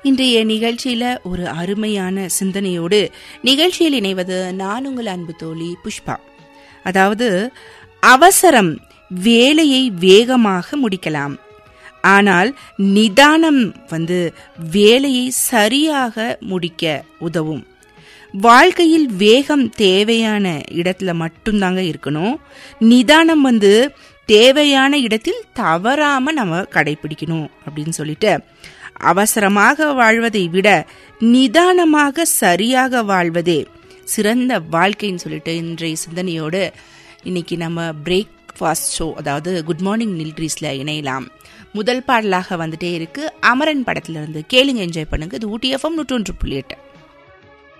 இன்றைய நிகழ்ச்சியில ஒரு அருமையான சிந்தனையோடு நிகழ்ச்சியில் இணைவது நான் உங்கள் அன்பு தோழி புஷ்பா அதாவது அவசரம் வேலையை வேகமாக முடிக்கலாம் ஆனால் நிதானம் வந்து வேலையை சரியாக முடிக்க உதவும் வாழ்க்கையில் வேகம் தேவையான இடத்துல மட்டும்தாங்க இருக்கணும் நிதானம் வந்து தேவையான இடத்தில் தவறாம நம்ம கடைபிடிக்கணும் அப்படின்னு சொல்லிட்டு அவசரமாக வாழ்வதை விட நிதானமாக சரியாக வாழ்வதே சிறந்த வாழ்க்கைன்னு சொல்லிட்டு இன்றைய சிந்தனையோடு இன்னைக்கு நம்ம பிரேக்ஃபாஸ்ட் ஷோ அதாவது குட் மார்னிங் நில்ட்ரீஸ்ல இணையலாம் முதல் பாடலாக வந்துட்டே இருக்கு அமரன் படத்துல இருந்து கேளுங்க என்ஜாய் பண்ணுங்க இது ஊட்டி எஃப்எம் நூற்றொன்று புள்ளி எட்டு